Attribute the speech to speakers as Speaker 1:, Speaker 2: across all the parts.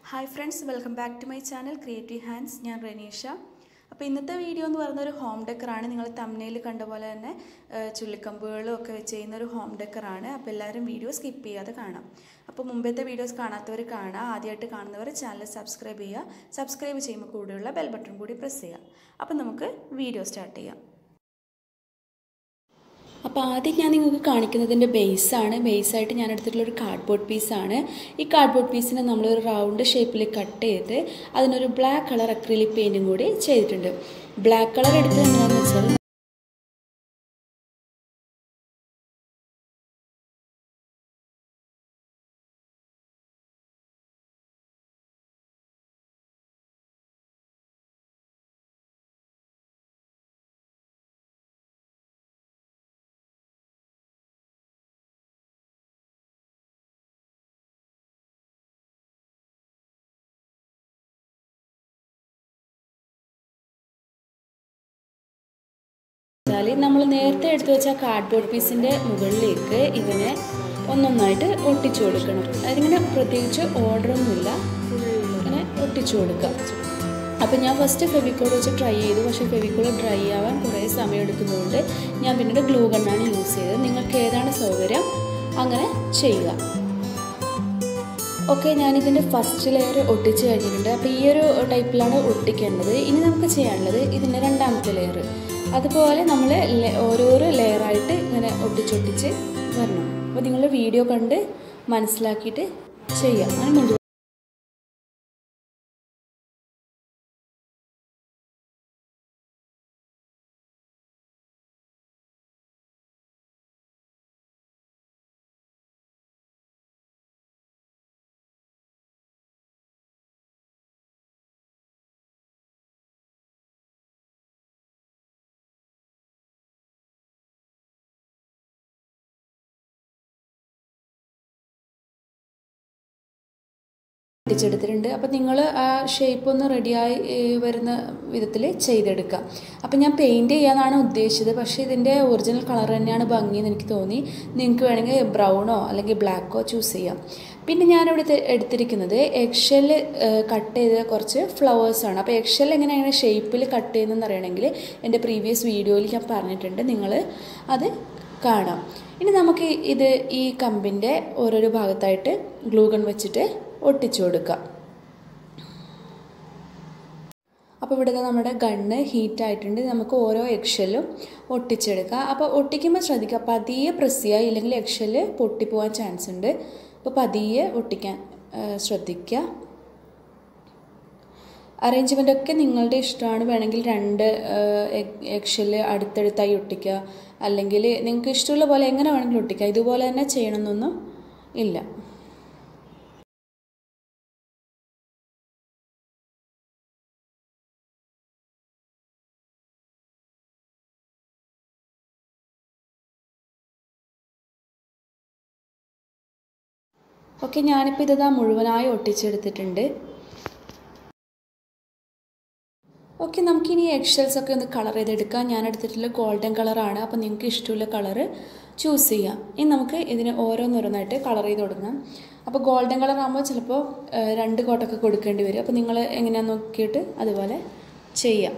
Speaker 1: hi friends welcome back to my channel creative hands ഞാൻ റനീഷ അപ്പോൾ ഇന്നത്തെ വീഡിയോ എന്ന് പറയുന്ന ഒരു ഹോം ഡെക്കറാണ് നിങ്ങൾ തമ്മനയിൽ കണ്ട പോലെ തന്നെ ഏഹ്, ചുള്ളിക്കമ്പുകളും ഒക്കെ വെച്ച് ചെയ്യുന്ന ഒരു ഹോം ഡെക്കറാണ് അപ്പോൾ എല്ലാവരും വീഡിയോ സ്കിപ്പ് ചെയ്യാതെ കാണാം അപ്പോൾ മുമ്പത്തെ വീഡിയോസ് കാണാത്തവർ കാണാം ആദ്യമായിട്ട് കാണുന്നവർ ചാനൽ സബ്സ്ക്രൈബ് ചെയ്യുക സബ്സ്ക്രൈബ് ചെയ്യുമ്പോൾ കൂടെയുള്ള ബെൽ ബട്ടൺ കൂടി പ്രസ് ചെയ്യുക അപ്പോൾ നമുക്ക് വീഡിയോ സ്റ്റാർട്ട് ചെയ്യാം അപ്പോൾ ആദ്യം ഞാൻ നിങ്ങൾക്ക് കാണിക്കുന്നതിൻ്റെ ബേസാണ് ബേസായിട്ട് ഞാൻ എടുത്തിട്ടുള്ള ഒരു കാർഡ്ബോർഡ് പീസാണ് ഈ കാർഡ്ബോർഡ് പീസിനെ നമ്മൾ ഒരു റൗണ്ട് ഷേപ്പിൽ കട്ട് ചെയ്ത് അതിനൊരു ബ്ലാക്ക് കളർ അക്രിലിക് പെയിൻറ്റും കൂടി ചെയ്തിട്ടുണ്ട് ബ്ലാക്ക് കളർ എടുത്തത് എന്താണെന്ന് വെച്ചാൽ വെച്ചാൽ നമ്മൾ നേരത്തെ എടുത്തു വെച്ച കാർഡ്ബോർഡ് പീസിൻ്റെ മുകളിലേക്ക് ഇതിനെ ഒന്നൊന്നായിട്ട് ഒട്ടിച്ചു കൊടുക്കണം അതിങ്ങനെ പ്രത്യേകിച്ച് ഓർഡറൊന്നുമില്ല ഇങ്ങനെ ഒട്ടിച്ചു കൊടുക്കുക അപ്പോൾ ഞാൻ ഫസ്റ്റ് ഫെവിക്കോൾ വെച്ച് ട്രൈ ചെയ്തു പക്ഷേ ഫെവിക്കോൾ ഡ്രൈ ആവാൻ കുറേ സമയം എടുക്കുന്നതുകൊണ്ട് ഞാൻ പിന്നീട് ഗ്ലൂ ഗണ്ണാണ് യൂസ് ചെയ്തത് നിങ്ങൾക്ക് ഏതാണ് സൗകര്യം അങ്ങനെ ചെയ്യുക ഓക്കെ ഞാനിതിൻ്റെ ഫസ്റ്റ് ലെയർ ഒട്ടിച്ച് കഴിഞ്ഞിട്ടുണ്ട് അപ്പോൾ ഈ ഒരു ടൈപ്പിലാണ് ഒട്ടിക്കേണ്ടത് ഇനി നമുക്ക് ചെയ്യാനുള്ളത് ഇതിൻ്റെ രണ്ടാമത്തെ ലെയർ അതുപോലെ നമ്മൾ ഓരോരോ ലെയറായിട്ട് ഇങ്ങനെ ഒട്ടിച്ചൊട്ടിച്ച് വരണം അപ്പോൾ നിങ്ങൾ വീഡിയോ കണ്ട് മനസ്സിലാക്കിയിട്ട് ചെയ്യാം അങ്ങനെ മുഴുവൻ ഒട്ടിച്ചെടുത്തിട്ടുണ്ട് അപ്പോൾ നിങ്ങൾ ആ ഷേപ്പ് ഒന്ന് റെഡിയായി ഏഹ്, വരുന്ന വിധത്തിൽ ചെയ്തെടുക്കുക അപ്പോൾ ഞാൻ പെയിൻറ്റ് ചെയ്യാനാണ് ഉദ്ദേശിച്ചത് പക്ഷേ ഇതിൻ്റെ ഒറിജിനൽ കളർ തന്നെയാണ് ഭംഗിയെന്ന് എനിക്ക് തോന്നി നിങ്ങൾക്ക് വേണമെങ്കിൽ ബ്രൗണോ അല്ലെങ്കിൽ ബ്ലാക്കോ ചൂസ് ചെയ്യാം പിന്നെ ഞാനിവിടെ തെ- എടുത്തിരിക്കുന്നത് എക്ഷൽ കട്ട് ചെയ്ത കുറച്ച് ഫ്ലവേഴ്സാണ് അപ്പോൾ എക്ഷൽ എങ്ങനെയാണ് ഷേപ്പിൽ കട്ട് ചെയ്യുന്നതെന്ന് അറിയണമെങ്കിൽ എൻ്റെ പ്രീവിയസ് വീഡിയോയിൽ ഞാൻ പറഞ്ഞിട്ടുണ്ട് നിങ്ങൾ അത് കാണാം ഇനി നമുക്ക് ഇത് ഈ കമ്പിൻ്റെ ഓരോരോ ഭാഗത്തായിട്ട് ഗ്ലൂ ഗൺ വെച്ചിട്ട് ഒട്ടിച്ചു കൊടുക്കാം അപ്പോൾ ഇവിടെ ദാ നമ്മുടെ ഗണ്ണ് ഹീറ്റ് ആയിട്ടുണ്ട് നമുക്ക് ഓരോ എക്ഷലും ഒട്ടിച്ചെടുക്കാം അപ്പോൾ ഒട്ടിക്കുമ്പോൾ ശ്രദ്ധിക്കുക പതിയെ പ്രസ് ചെയ്യുക ഇല്ലെങ്കിൽ എക്ഷല് പൊട്ടിപ്പോവാൻ ചാൻസ് ഉണ്ട് അപ്പോൾ പതിയെ ഒട്ടിക്കാൻ ആ, ശ്രദ്ധിക്കുക അറേഞ്ച്മെൻ്റ് ഒക്കെ നിങ്ങളുടെ ഇഷ്ടമാണ് വേണമെങ്കിൽ രണ്ട് എക്ഷല് അടുത്തടുത്തായി ഒട്ടിക്കുക അല്ലെങ്കിൽ നിങ്ങൾക്ക് ഇഷ്ടമുള്ള പോലെ എങ്ങനെ വേണമെങ്കിലും ഒട്ടിക്കുക ഇതുപോലെ തന്നെ ചെയ്യണമെന്നൊന്നും ഇല്ല ഓക്കെ ഞാനിപ്പോൾ ഇതാ മുഴുവനായി ഒട്ടിച്ചെടുത്തിട്ടുണ്ട് ഓക്കെ നമുക്കിനി എക്സൽസ് ഒക്കെ ഒന്ന് കളർ ചെയ്തെടുക്കാം ഞാൻ എടുത്തിട്ടുള്ള ഗോൾഡൻ കളറാണ് അപ്പോൾ നിങ്ങൾക്ക് ഇഷ്ടമുള്ള കളറ് ചൂസ് ചെയ്യാം ഇനി നമുക്ക് ഇതിന് ഓരോന്നോരോന്നായിട്ട് കളർ ചെയ്ത് കൊടുക്കാം അപ്പോൾ ഗോൾഡൻ കളർ ആകുമ്പോൾ ചിലപ്പോൾ ഏഹ്, രണ്ട് കോട്ടൊക്കെ കൊടുക്കേണ്ടി വരും അപ്പോൾ നിങ്ങൾ എങ്ങനെയാണെന്ന് നോക്കിയിട്ട് അതുപോലെ ചെയ്യാം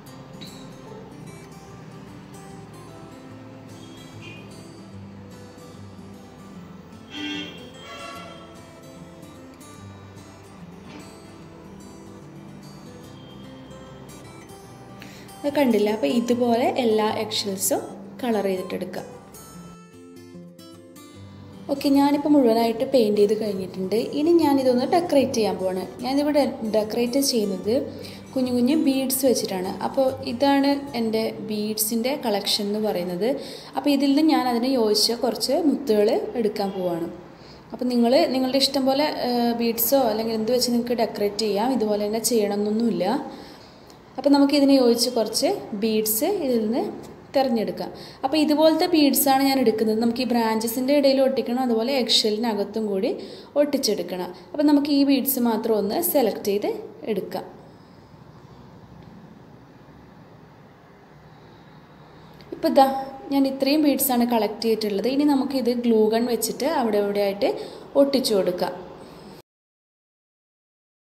Speaker 1: അത് കണ്ടില്ല അപ്പോൾ ഇതുപോലെ എല്ലാ എക്ഷൽസും കളർ ചെയ്തിട്ടെടുക്കുക ഓക്കെ ഞാനിപ്പോൾ മുഴുവനായിട്ട് പെയിൻറ്റ് ചെയ്ത് കഴിഞ്ഞിട്ടുണ്ട് ഇനി ഞാനിതൊന്ന് ഡെക്കറേറ്റ് ചെയ്യാൻ പോവാണ് ഞാനിവിടെ ഡെക്കറേറ്റ് ചെയ്യുന്നത് കുഞ്ഞു കുഞ്ഞു ബീഡ്സ് വെച്ചിട്ടാണ് അപ്പോൾ ഇതാണ് എൻ്റെ ബീഡ്സിൻ്റെ കളക്ഷൻ എന്ന് പറയുന്നത് അപ്പോൾ ഇതിൽ നിന്ന് ഞാൻ അതിന് യോജിച്ച കുറച്ച് മുത്തുകൾ എടുക്കാൻ പോവാണ് അപ്പോൾ നിങ്ങൾ നിങ്ങളുടെ ഇഷ്ടം പോലെ ബീഡ്സോ അല്ലെങ്കിൽ എന്ത് വെച്ച് നിങ്ങൾക്ക് ഡെക്കറേറ്റ് ചെയ്യാം ഇതുപോലെ തന്നെ ചെയ്യണമെന്നൊന്നുമില്ല അപ്പോൾ നമുക്ക് ഇതിന് യോജിച്ച് കുറച്ച് ബീഡ്സ് ഇതിൽ നിന്ന് തിരഞ്ഞെടുക്കാം അപ്പോൾ ഇതുപോലത്തെ ബീഡ്സാണ് ഞാൻ എടുക്കുന്നത് നമുക്ക് ഈ ബ്രാഞ്ചസിൻ്റെ ഇടയിൽ ഒട്ടിക്കണം അതുപോലെ എക്ഷലിനകത്തും കൂടി ഒട്ടിച്ചെടുക്കണം അപ്പോൾ നമുക്ക് ഈ ബീഡ്സ് മാത്രം ഒന്ന് സെലക്ട് ചെയ്ത് എടുക്കാം ഇപ്പോൾ ഇതാ ഞാൻ ഇത്രയും ബീഡ്സാണ് കളക്ട് ചെയ്തിട്ടുള്ളത് ഇനി നമുക്കിത് ഗ്ലൂ ഗൺ വെച്ചിട്ട് അവിടെ ഇവിടെ ആയിട്ട് ഒട്ടിച്ചു കൊടുക്കാം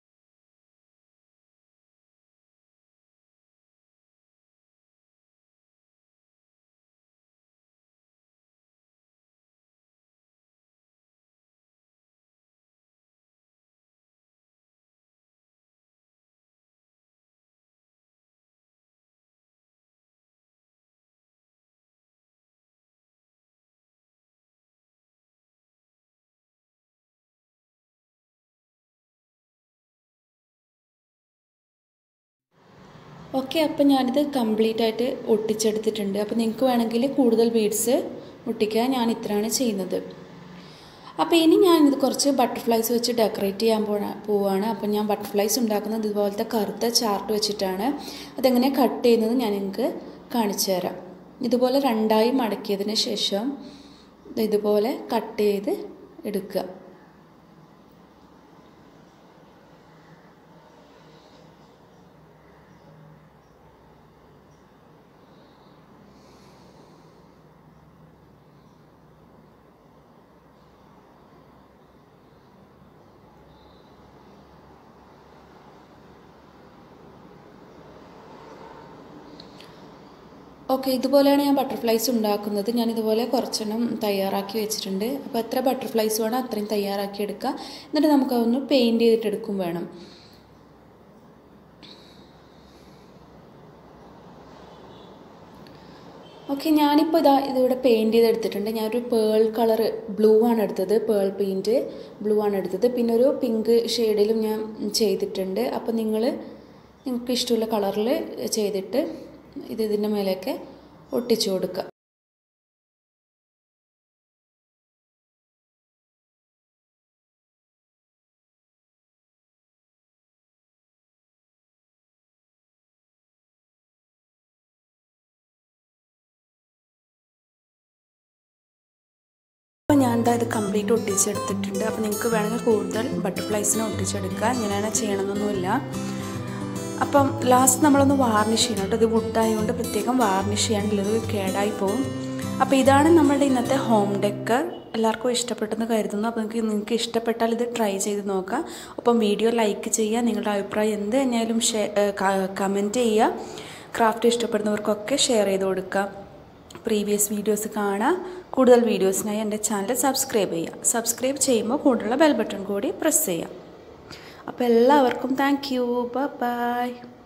Speaker 1: ഓക്കെ അപ്പോൾ ഞാനിത് കംപ്ലീറ്റ് ആയിട്ട് ഒട്ടിച്ചെടുത്തിട്ടുണ്ട് അപ്പോൾ നിങ്ങൾക്ക് വേണമെങ്കിൽ കൂടുതൽ ബീഡ്സ് ഒട്ടിക്കാൻ ഞാൻ ഇത്രയാണ് ചെയ്യുന്നത് അപ്പോൾ ഇനി ഞാനിത് കുറച്ച് ബട്ടർഫ്ലൈസ് വെച്ച് ഡെക്കറേറ്റ് ചെയ്യാൻ പോണ പോവാണ് അപ്പോൾ ഞാൻ ബട്ടർഫ്ലൈസ് ഉണ്ടാക്കുന്നത് ഇതുപോലത്തെ കറുത്ത ചാർട്ട് വെച്ചിട്ടാണ് അതെങ്ങനെ കട്ട് ചെയ്യുന്നത് ഞാൻ നിങ്ങൾക്ക് കാണിച്ചു തരാം ഇതുപോലെ രണ്ടായി മടക്കിയതിന് ശേഷം ഇതുപോലെ കട്ട് ചെയ്ത് എടുക്കുക ഓക്കെ ഇതുപോലെയാണ് ഞാൻ ബട്ടർഫ്ലൈസ് ഉണ്ടാക്കുന്നത് ഞാൻ ഇതുപോലെ കുറച്ചെണ്ണം തയ്യാറാക്കി വെച്ചിട്ടുണ്ട് അപ്പോൾ എത്ര ബട്ടർഫ്ലൈസ് വേണം അത്രയും തയ്യാറാക്കി എടുക്കുക എന്നിട്ട് നമുക്കതൊന്ന് പെയിൻറ്റ് ചെയ്തിട്ട് എടുക്കും വേണം ഓക്കെ ഞാനിപ്പോൾ ഇതാ ഇതിവിടെ പെയിൻറ്റ് ചെയ്തെടുത്തിട്ടുണ്ട് ഞാനൊരു പേൾ കളർ ബ്ലൂ ആണ് എടുത്തത് പേൾ പെയിൻറ്റ് ബ്ലൂ ആണ് എടുത്തത് പിന്നെ ഒരു പിങ്ക് ഷെയ്ഡിലും ഞാൻ ചെയ്തിട്ടുണ്ട് അപ്പോൾ നിങ്ങൾ നിങ്ങൾക്ക് ഇഷ്ടമുള്ള കളറിൽ ചെയ്തിട്ട് ഇത് ഇതിൻ്റെ മേലെയൊക്കെ ഒട്ടിച്ചു കൊടുക്കുക അപ്പോൾ ഞാൻ എന്താ ഇത് കംപ്ലീറ്റ് ഒട്ടിച്ചെടുത്തിട്ടുണ്ട് അപ്പോൾ നിങ്ങൾക്ക് വേണമെങ്കിൽ കൂടുതൽ ബട്ടർഫ്ലൈസിനെ ഒട്ടിച്ചെടുക്കുക ഇങ്ങനെയാണ് ചെയ്യണമെന്നൊന്നുമില്ല അപ്പം ലാസ്റ്റ് നമ്മളൊന്ന് വാർണിഷ് ചെയ്യണം കേട്ടോ ഇത് വുഡായതുകൊണ്ട് പ്രത്യേകം വാർണിഷ് ചെയ്യാണ്ടില്ലത് കേടായി പോകും അപ്പോൾ ഇതാണ് നമ്മളുടെ ഇന്നത്തെ ഹോം ഡെക്ക് എല്ലാവർക്കും ഇഷ്ടപ്പെട്ടെന്ന് കരുതുന്നു അപ്പോൾ നിങ്ങൾക്ക് നിങ്ങൾക്ക് ഇഷ്ടപ്പെട്ടാൽ ഇത് ട്രൈ ചെയ്ത് നോക്കാം ഒപ്പം വീഡിയോ ലൈക്ക് ചെയ്യുക നിങ്ങളുടെ അഭിപ്രായം എന്ത് തന്നെയായാലും കമൻറ്റ് ചെയ്യുക ക്രാഫ്റ്റ് ഇഷ്ടപ്പെടുന്നവർക്കൊക്കെ ഷെയർ ചെയ്ത് കൊടുക്കുക പ്രീവിയസ് വീഡിയോസ് കാണുക കൂടുതൽ വീഡിയോസിനായി എൻ്റെ ചാനൽ സബ്സ്ക്രൈബ് ചെയ്യുക സബ്സ്ക്രൈബ് ചെയ്യുമ്പോൾ കൂടുതലുള്ള ബെൽ ബട്ടൺ കൂടി പ്രസ് ചെയ്യുക അപ്പോൾ എല്ലാവർക്കും താങ്ക് യു ബൈ